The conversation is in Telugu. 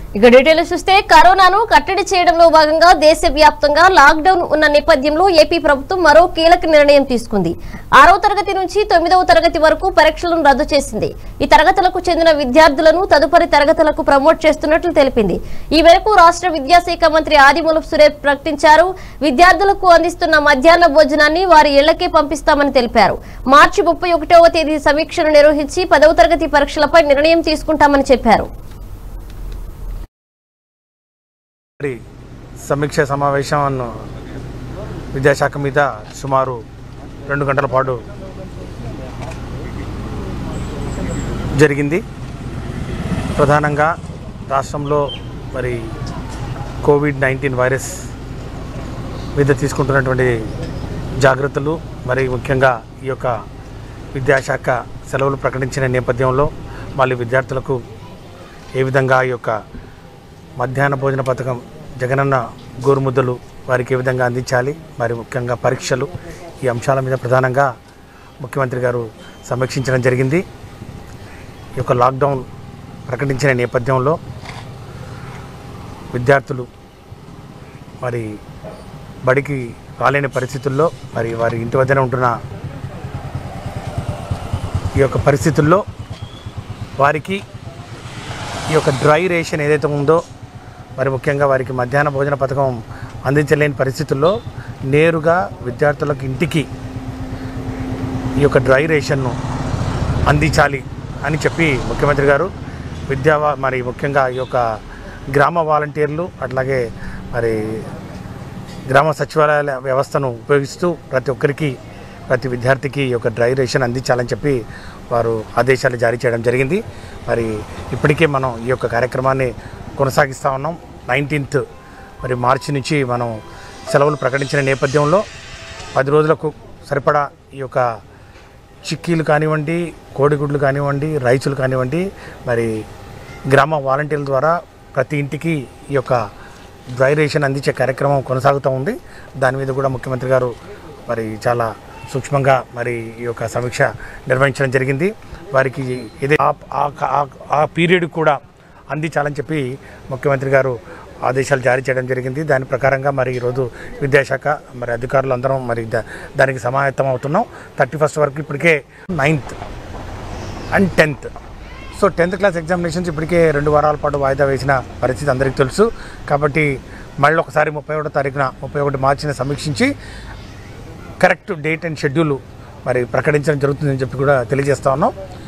ఇక డీటెయిల్స్ చూస్తే కరోనాను కట్టడి చేయడంలో భాగంగా దేశవ్యాప్తంగా లాక్డౌన్ ఉన్న నేపథ్యంలో ఏపీ ప్రభుత్వం మరో కీలక నిర్ణయం తీసుకుంది ఆరవ తరగతి నుంచి తొమ్మిదవ తరగతి వరకు పరీక్షలను రద్దు చేసింది ఈ తరగతులకు చెందిన విద్యార్థులను తదుపరి తరగతులకు ప్రమోట్ చేస్తున్నట్లు తెలిపింది ఈ మేరకు రాష్ట్ర విద్యాశాఖ మంత్రి ఆదిమూలపు సురేష్ ప్రకటించారు విద్యార్థులకు అందిస్తున్న మధ్యాహ్న భోజనాన్ని వారి ఇళ్లకే పంపిస్తామని తెలిపారు మార్చి ముప్పై ఒకటవ తేదీ సమీక్షను నిర్వహించి పదవ తరగతి పరీక్షలపై నిర్ణయం తీసుకుంటామని చెప్పారు మరి సమీక్ష సమావేశం విద్యాశాఖ మీద సుమారు రెండు గంటల పాటు జరిగింది ప్రధానంగా రాష్ట్రంలో మరి కోవిడ్ నైన్టీన్ వైరస్ మీద తీసుకుంటున్నటువంటి జాగ్రత్తలు మరి ముఖ్యంగా ఈ యొక్క విద్యాశాఖ సెలవులు ప్రకటించిన నేపథ్యంలో మళ్ళీ విద్యార్థులకు ఏ విధంగా ఈ యొక్క మధ్యాహ్న భోజన పథకం జగనన్న గోరుముద్దలు వారికి ఏ విధంగా అందించాలి మరి ముఖ్యంగా పరీక్షలు ఈ అంశాల మీద ప్రధానంగా ముఖ్యమంత్రి గారు సమీక్షించడం జరిగింది ఈ యొక్క లాక్డౌన్ ప్రకటించిన నేపథ్యంలో విద్యార్థులు మరి బడికి రాలేని పరిస్థితుల్లో మరి వారి ఇంటి వద్దనే ఉంటున్న ఈ యొక్క పరిస్థితుల్లో వారికి ఈ యొక్క డ్రై రేషన్ ఏదైతే ఉందో మరి ముఖ్యంగా వారికి మధ్యాహ్న భోజన పథకం అందించలేని పరిస్థితుల్లో నేరుగా విద్యార్థులకు ఇంటికి ఈ యొక్క డ్రై రేషన్ను అందించాలి అని చెప్పి ముఖ్యమంత్రి గారు విద్యా వా- మరి ముఖ్యంగా ఈ యొక్క గ్రామ వాలంటీర్లు అట్లాగే మరి గ్రామ సచివాలయాల వ్యవస్థను ఉపయోగిస్తూ ప్రతి ఒక్కరికి ప్రతి విద్యార్థికి ఈ యొక్క డ్రై రేషన్ అందించాలని చెప్పి వారు ఆదేశాలు జారీ చేయడం జరిగింది మరి ఇప్పటికే మనం ఈ యొక్క కార్యక్రమాన్ని కొనసాగిస్తూ ఉన్నాం నైన్టీన్త్ మరి మార్చి నుంచి మనం సెలవులు ప్రకటించిన నేపథ్యంలో పది రోజులకు సరిపడా ఈ యొక్క చిక్కీలు కానివ్వండి కోడిగుడ్లు కానివ్వండి రైసులు కానివ్వండి మరి గ్రామ వాలంటీర్ల ద్వారా ప్రతి ఇంటికి ఈ యొక్క డ్రై రేషన్ అందించే కార్యక్రమం కొనసాగుతూ ఉంది దాని మీద కూడా ముఖ్యమంత్రి గారు మరి చాలా సూక్ష్మంగా మరి ఈ యొక్క సమీక్ష నిర్వహించడం జరిగింది వారికి ఇదే ఆ- ఆ- ఆ- ఆ పీరియడ్ కూడా అందించాలని చెప్పి ముఖ్యమంత్రి గారు ఆదేశాలు జారీ చేయడం జరిగింది దాని ప్రకారంగా మరి ఈరోజు విద్యాశాఖ మరి అధికారులు అందరం మరి దా- దానికి సమాయత్తం అవుతున్నాం థర్టీ ఫస్ట్ వరకు ఇప్పటికే ninth and tenth so tenth class examinations ఇప్పటికే రెండు వారాల పాటు వాయిదా వేసిన పరిస్థితి అందరికీ తెలుసు కాబట్టి మళ్ళీ ఒకసారి ముప్పై ఒకటో తారీఖున ముప్పై ఒకటి మార్చిని సమీక్షించి కరెక్ట్ డేట్ అండ్ షెడ్యూల్ మరి ప్రకటించడం జరుగుతుందని చెప్పి కూడా తెలియజేస్తా ఉన్నాం